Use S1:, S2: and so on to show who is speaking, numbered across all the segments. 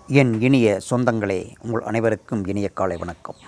S1: என் இனிய சொந்தங்களே உங்கள் அனைவருக்கும் இனிய காலை வணக்கம்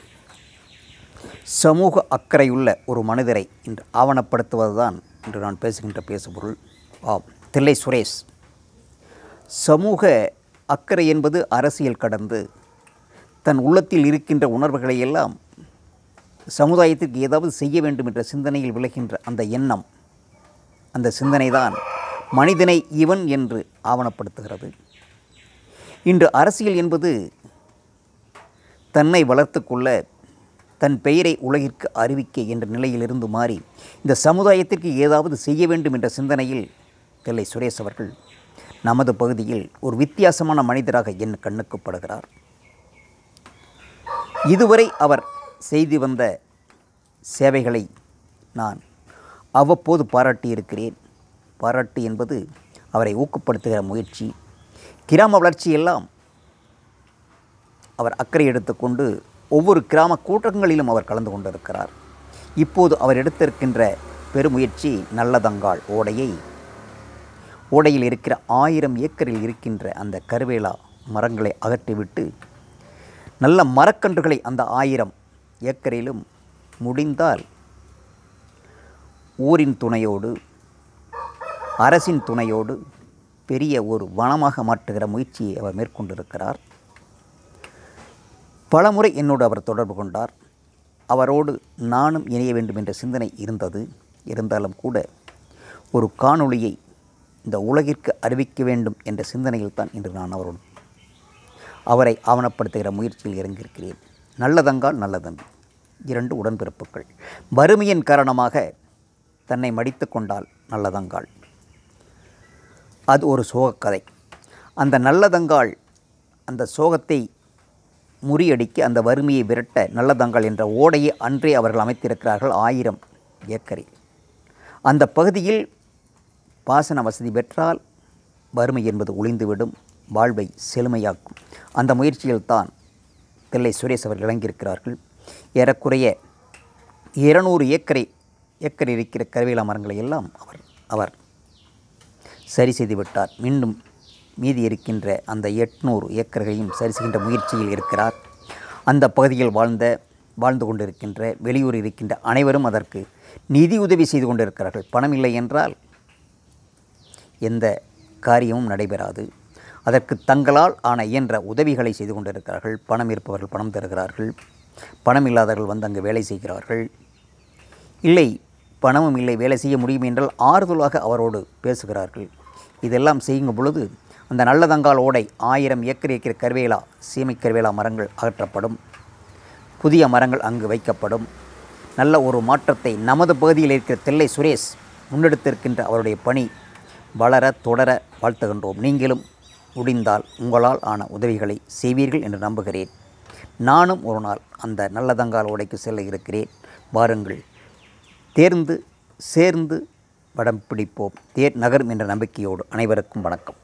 S1: சமூக அக்கறையுள்ள ஒரு மனிதரை இன்று ஆவணப்படுத்துவதுதான் இன்று நான் பேசுகின்ற பேசுபொருள் ஆம் தில்லை சுரேஷ் சமூக அக்கறை என்பது அரசியல் கடந்து தன் உள்ளத்தில் இருக்கின்ற உணர்வுகளை எல்லாம் சமுதாயத்திற்கு ஏதாவது செய்ய வேண்டும் என்ற சிந்தனையில் விளைகின்ற அந்த எண்ணம் அந்த சிந்தனை தான் மனிதனை இவன் என்று ஆவணப்படுத்துகிறது இன்று அரசியல் என்பது தன்னை வளர்த்து கொள்ள தன் பெயரை உலகிற்கு அறிவிக்க என்ற நிலையிலிருந்து மாறி இந்த சமுதாயத்திற்கு ஏதாவது செய்ய வேண்டும் என்ற சிந்தனையில் தில்லை சுரேஷ் அவர்கள் நமது பகுதியில் ஒரு வித்தியாசமான மனிதராக என் கண்ணுக்கு படுகிறார் இதுவரை அவர் செய்து வந்த சேவைகளை நான் அவ்வப்போது பாராட்டியிருக்கிறேன் பாராட்டு என்பது அவரை ஊக்கப்படுத்துகிற முயற்சி கிராம வளர்ச்சியெல்லாம் அவர் அக்கறை எடுத்துக்கொண்டு ஒவ்வொரு கிராம கூட்டங்களிலும் அவர் கலந்து கொண்டிருக்கிறார் இப்போது அவர் எடுத்திருக்கின்ற பெருமுயற்சி நல்லதங்கால் ஓடையை ஓடையில் இருக்கிற ஆயிரம் ஏக்கரில் இருக்கின்ற அந்த கருவேலா மரங்களை அகற்றிவிட்டு நல்ல மரக்கன்றுகளை அந்த ஆயிரம் ஏக்கரிலும் முடிந்தால் ஊரின் துணையோடு அரசின் துணையோடு பெரிய ஒரு வனமாக மாற்றுகிற முயற்சியை அவர் மேற்கொண்டிருக்கிறார் பலமுறை என்னோடு அவர் தொடர்பு கொண்டார் அவரோடு நானும் இணைய வேண்டும் என்ற சிந்தனை இருந்தது இருந்தாலும் கூட ஒரு காணொளியை இந்த உலகிற்கு அறிவிக்க வேண்டும் என்ற சிந்தனையில் தான் இன்று நான் அவரோடு அவரை ஆவணப்படுத்துகிற முயற்சியில் இறங்கியிருக்கிறேன் நல்லதங்கால் நல்லதம்பி இரண்டு உடன்பிறப்புகள் வறுமையின் காரணமாக தன்னை மடித்து கொண்டால் நல்லதங்கால் அது ஒரு சோகக்கதை அந்த நல்லதங்கால் அந்த சோகத்தை முறியடிக்க அந்த வறுமையை விரட்ட நல்லதங்கால் என்ற ஓடையை அன்றே அவர்கள் அமைத்திருக்கிறார்கள் ஆயிரம் ஏக்கரில் அந்த பகுதியில் பாசன வசதி பெற்றால் வறுமை என்பது ஒளிந்துவிடும் வாழ்வை செழுமையாக்கும் அந்த முயற்சியில் தான் தில்லை சுரேஷ் அவர்கள் இறங்கியிருக்கிறார்கள் ஏறக்குறைய இருநூறு ஏக்கரை ஏக்கர் இருக்கிற கருவேலா மரங்களை எல்லாம் அவர் அவர் சரி செய்து விட்டார் மீண்டும் மீதி இருக்கின்ற அந்த எட்நூறு ஏக்கர்களையும் சரி செய்கின்ற முயற்சியில் இருக்கிறார் அந்த பகுதியில் வாழ்ந்த வாழ்ந்து கொண்டிருக்கின்ற வெளியூர் இருக்கின்ற அனைவரும் அதற்கு நிதி உதவி செய்து கொண்டிருக்கிறார்கள் பணம் இல்லை என்றால் எந்த காரியமும் நடைபெறாது அதற்கு தங்களால் ஆன இயன்ற உதவிகளை செய்து கொண்டிருக்கிறார்கள் பணம் இருப்பவர்கள் பணம் தருகிறார்கள் பணம் இல்லாதவர்கள் வந்து அங்கு வேலை செய்கிறார்கள் இல்லை பணமும் இல்லை வேலை செய்ய முடியும் என்றால் ஆறுதலாக அவரோடு பேசுகிறார்கள் இதெல்லாம் செய்யும் பொழுது அந்த நல்லதங்கால் ஓடை ஆயிரம் ஏக்கர் ஏக்கர் கருவேலா சீமை கருவேலா மரங்கள் அகற்றப்படும் புதிய மரங்கள் அங்கு வைக்கப்படும் நல்ல ஒரு மாற்றத்தை நமது பகுதியில் இருக்கிற தில்லை சுரேஷ் முன்னெடுத்திருக்கின்ற அவருடைய பணி வளர தொடர வாழ்த்துகின்றோம் நீங்களும் முடிந்தால் உங்களால் ஆன உதவிகளை செய்வீர்கள் என்று நம்புகிறேன் நானும் ஒரு நாள் அந்த நல்லதங்கால் ஓடைக்கு செல்ல இருக்கிறேன் வாருங்கள் தேர்ந்து சேர்ந்து படம் பிடிப்போம் தேர் நகரும் என்ற நம்பிக்கையோடு அனைவருக்கும் வணக்கம்